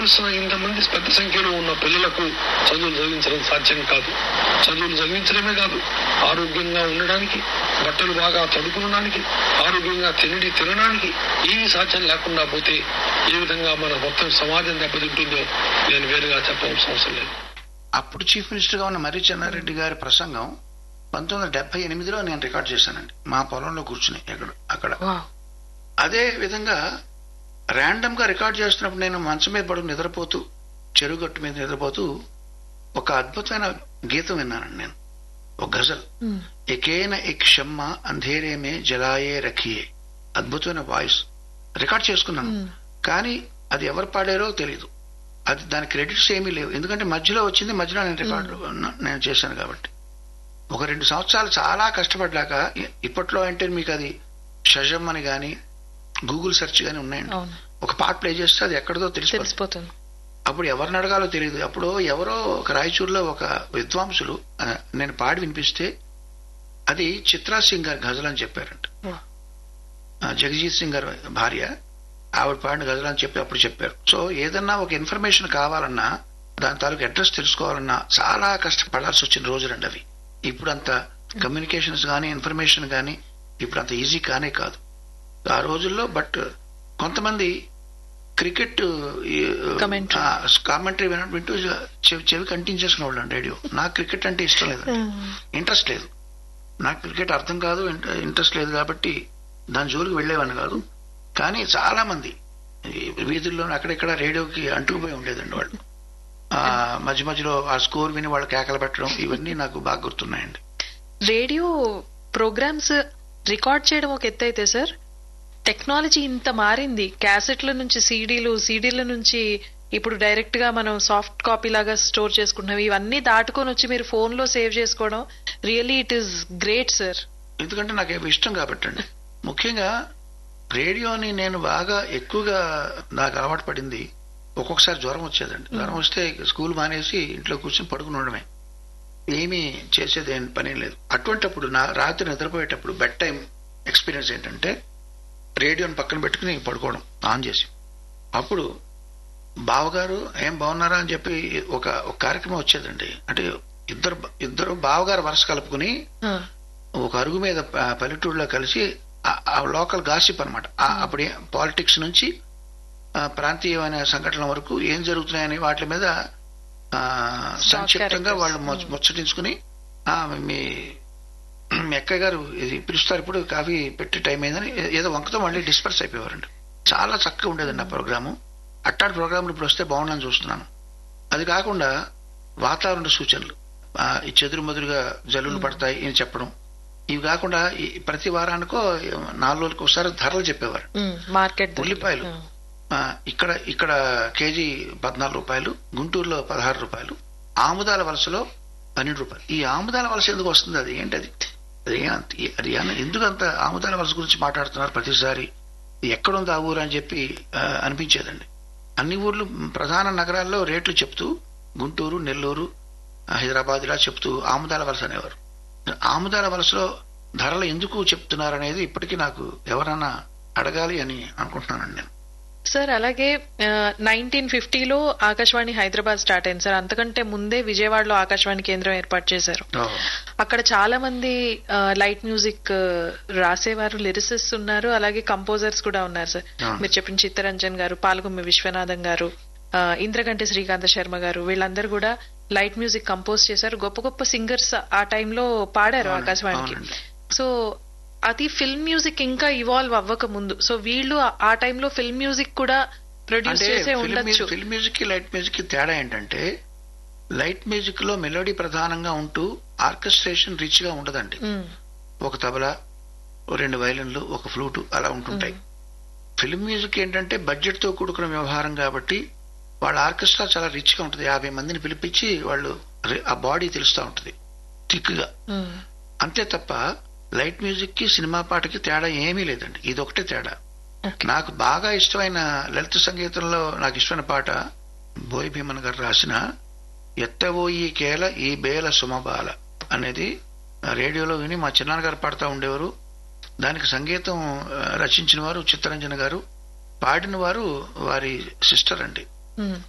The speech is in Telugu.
కావలసిన ఇంతమంది పెద్ద సంఖ్యలో ఉన్న పిల్లలకు చదువులు చదివించడం సాధ్యం కాదు చదువులు చదివించడమే కాదు ఆరోగ్యంగా ఉండడానికి బట్టలు బాగా తడుకునడానికి ఆరోగ్యంగా తినడి తినడానికి ఏమీ సాధ్యం లేకుండా పోతే ఏ విధంగా మన మొత్తం సమాజం దెబ్బతింటుందో నేను వేరుగా చెప్పవలసిన అవసరం లేదు అప్పుడు చీఫ్ మినిస్టర్ గా ఉన్న మర్రి చెన్నారెడ్డి గారి ప్రసంగం పంతొమ్మిది వందల డెబ్బై ఎనిమిదిలో నేను రికార్డ్ చేశానండి మా పొలంలో కూర్చుని ఎక్కడ అక్కడ వావ్. అదే విధంగా ర్యాండమ్ గా రికార్డ్ చేస్తున్నప్పుడు నేను మంచం మీద పడుకుని నిద్రపోతూ చెరువు గట్టు మీద నిద్రపోతూ ఒక అద్భుతమైన గీతం విన్నానండి నేను ఒక గజల్ మ్మ్. ఎకేన ఎక్ షమ్మ అంధేరే మే జలాయే రఖియే అద్భుతమైన వాయిస్ రికార్డ్ చేసుకున్నాను మ్మ్. కానీ అది ఎవరు పాడారో తెలియదు అది దాని క్రెడిట్స్ ఏమీ లేవు ఎందుకంటే మధ్యలో వచ్చింది మధ్యలో నేను రికార్డు నేను చేశాను కాబట్టి ఒక రెండు సంవత్సరాలు చాలా కష్టపడ్డాక ఇ- ఇప్పట్లో అంటే మీకు అది షజమ్ అని కానీ గూగుల్ సెర్చ్ కానీ ఉన్నాయండి అవును ఒక పాట ప్లే చేస్తే అది ఎక్కడదో తెలిసిపోతుంది తెలిసిపోతుంది అప్పుడు ఎవరిని అడగాలో తెలియదు అప్పుడు ఎవరో ఒక రాయచూరులో ఒక విద్వాంసులు ఆ, నేను పాడి వినిపిస్తే అది చిత్రా సింగ్ గారి గజల్ అని చెప్పారంట వావ్. ఆ, జగజీత్ సింగ్ గారి భార్య ఆవిడ పాడిన గజల్ అని చెప్పి అప్పుడు చెప్పారు సో ఏదన్నా ఒక ఇన్ఫర్మేషన్ కావాలన్నా దాని తాలూకు అడ్రస్ తెలుసుకోవాలన్నా చాలా కష్టపడాల్సి వచ్చిన రోజులండి అవి ఇప్పుడు అంత కమ్యూనికేషన్స్ కానీ ఇన్ఫర్మేషన్ కానీ ఇప్పుడు అంత ఈజీ కానే కాదు ఆ రోజుల్లో బట్ కొంతమంది క్రికెట్ Commentary. కామెంటరీ వింటూ చెవి చెవి కంటించేసిన వాళ్ళు రేడియో నాకు క్రికెట్ అంటే ఇష్టం లేదు ఇంట్రెస్ట్ లేదు నాకు క్రికెట్ అర్థం కాదు ఇంట- ఇంట్రెస్ట్ లేదు కాబట్టి దాని జోలికి వెళ్లేవాడిని కాదు కానీ చాలా మంది ఈ వీధుల్లో అక్కడిక్కడ రేడియోకి అంటుకుపోయి ఉండేదండి వాళ్ళు ఆ మధ్య మధ్యలో ఆ స్కోర్ విని వాళ్ళు కేకలు పెట్టడం ఇవన్నీ నాకు బాగా గుర్తున్నాయండి రేడియో ప్రోగ్రామ్స్ రికార్డ్ చేయడం ఒక ఎత్తు అయితే సార్ టెక్నాలజీ ఇంత మారింది క్యాసెట్ల నుంచి సీడీలు సీడీల నుంచి ఇప్పుడు డైరెక్ట్ గా మనం సాఫ్ట్ కాపీ లాగా స్టోర్ చేసుకుంటున్నాం ఇవన్నీ దాటుకొని వచ్చి మీరు ఫోన్ లో సేవ్ చేసుకోవడం really it is great sir ఎందుకంటే నాకు ఇవి ఇష్టం కాబట్టండి ముఖ్యంగా రేడియోని నేను బాగా ఎక్కువగా నాకు అలవాటు పడింది ఒక్కొక్కసారి జ్వరం వచ్చేదండి జ్వరం వస్తే స్కూల్ మానేసి ఇంట్లో కూర్చొని పడుకుని ఉండడమే ఏమీ చేసేది ఏం పని లేదు అటువంటప్పుడు నా రాత్రి నిద్రపోయేటప్పుడు బెడ్ టైం ఎక్స్పీరియన్స్ ఏంటంటే రేడియోని పక్కన పెట్టుకుని పడుకోవడం ఆన్ చేసి అప్పుడు బావగారు ఏం బాగున్నారా అని చెప్పి ఒక ఒక కార్యక్రమం వచ్చేదండి అంటే ఇద్దరు ఇద్దరు బావగారు వరుస కలుపుకుని ఒక అరుగు మీద ప- పల్లెటూరులో కలిసి ఆ- ఆ లోకల్ గాసిప్ అనమాట అప్పుడు పాలిటిక్స్ నుంచి ఆ, ప్రాంతీయమైన సంఘటనల వరకు ఏం జరుగుతున్నాయని వాటి మీద ఆ, సంక్షిప్తంగా characters. వాళ్ళు ముచ్చ- ముచ్చటించుకుని ఆ, మీ మీ అక్కయ్య గారు ఇది పిలుస్తారు ఇప్పుడు కాఫీ పెట్టి టైం అయిందని ఏ- ఏదో వంకతో మళ్ళీ డిస్పర్స్ అయిపోయేవారండి చాలా చక్కగా ఉండేదండి ఆ ప్రోగ్రాము అట్టాటి ప్రోగ్రాములు ఇప్పుడు వస్తే బాగుండని చూస్తున్నాను అది కాకుండా వాతావరణ సూచనలు ఆ, ఈ చెదురు మదురుగా జల్లులు పడతాయి అని చెప్పడం ఇవి కాకుండా ఈ ప్రతి వారానికో నాలుగు రోజులకు ఒకసారి ధరలు చెప్పేవారు మార్కెట్ ఉల్లిపాయలు ఆ, ఇక్కడ ఇక్కడ కేజీ పద్నాలుగు రూపాయలు గుంటూరులో పదహారు రూపాయలు ఆముదాల వలసలో పన్నెండు రూపాయలు ఈ ఆముదాల వలస ఎందుకు వస్తుంది అది ఏంటది అది ఏ- అది ఏ- ఎందుకు అంత ఆముదాల వలస గురించి మాట్లాడుతున్నారు ప్రతిసారి ఎక్కడుంది ఆ ఊరు అని చెప్పి ఆ, అనిపించేదండి అన్ని ఊర్లు ప్రధాన నగరాల్లో రేట్లు చెప్తూ గుంటూరు నెల్లూరు ఆ, హైదరాబాద్ ఇలా చెప్తూ ఆముదాల వలస అనేవారు ఆముదాల వలసలో ధరలు ఎందుకు చెప్తున్నారు అనేది ఇప్పటికీ నాకు ఎవరన్నా అడగాలి అని అనుకుంటున్నానండి నేను సార్ అలాగే నైన్టీన్ ఫిఫ్టీలో ఆకాశవాణి హైదరాబాద్ స్టార్ట్ అయింది సార్ అంతకంటే ముందే విజయవాడలో ఆకాశవాణి కేంద్రం ఏర్పాటు చేశారు ఓహో. అక్కడ చాలా మంది లైట్ మ్యూజిక్ రాసేవారు లిరిసిస్ట్ ఉన్నారు అలాగే కంపోజర్స్ కూడా ఉన్నారు సార్ అవును. మీరు చెప్పిన చిత్తరంజన్ గారు పాల్గొమ్మి విశ్వనాథం గారు ఆ, ఇంద్రగంటి శ్రీకాంత శర్మ గారు వీళ్ళందరూ కూడా లైట్ మ్యూజిక్ కంపోజ్ చేశారు గొప్ప గొప్ప సింగర్స్ ఆ టైంలో పాడారు అవునండి, ఆకాశవాణికి అవునండి. సో అది ఫిల్మ్ మ్యూజిక్ ఇంకా ఇవాల్వ్ అవ్వక ముందు సో వీళ్ళు ఆ- ఆ టైంలో ఫిల్మ్ మ్యూజిక్ కూడా ప్రొడ్యూస్ అంటే చేసే ఫిల్మ్ ఉండొచ్చు మ్యూజిక్- ఫిల్మ్ మ్యూజిక్ కి లైట్ మ్యూజిక్ కి తేడా ఏంటంటే లైట్ మ్యూజిక్ లో మెలోడీ ప్రధానంగా ఉంటూ ఆర్కెస్ట్రేషన్ రిచ్ గా ఉండదండి ఉమ్, ఒక తబలా ఓ రెండు వైలిన్లు ఒక ఫ్లూటు అలా ఉంటుంటాయి ఫిల్మ్ మ్యూజిక్ ఏంటంటే బడ్జెట్ తో కూడుకున్న వ్యవహారం కాబట్టి వాళ్ళ ఆర్కెస్ట్రా చాలా రిచ్ గా ఉంటుంది యాభై మందిని పిలిపించి వాళ్ళు రి- ఆ బాడీ తెలుస్తూ ఉంటుంది థిక్గా ఉమ్, అంతే తప్ప లైట్ మ్యూజిక్ కి సినిమా పాటకి తేడా ఏమీ లేదండి ఇది ఒకటే తేడా Okay. నాకు బాగా ఇష్టమైన లలిత సంగీతంలో నాకు ఇష్టమైన పాట బోయ్ భీమన్ గారు రాసిన ఎత్తబోయి కేల ఈ బేల సుమబాల అనేది ఆ రేడియోలో విని మా చిన్నాన్నగారు పాడుతూ ఉండేవారు దానికి సంగీతం ఆ, రచించిన వారు చిత్తరంజన్ గారు పాడిన వారు వారి సిస్టర్ అండి ఉమ్.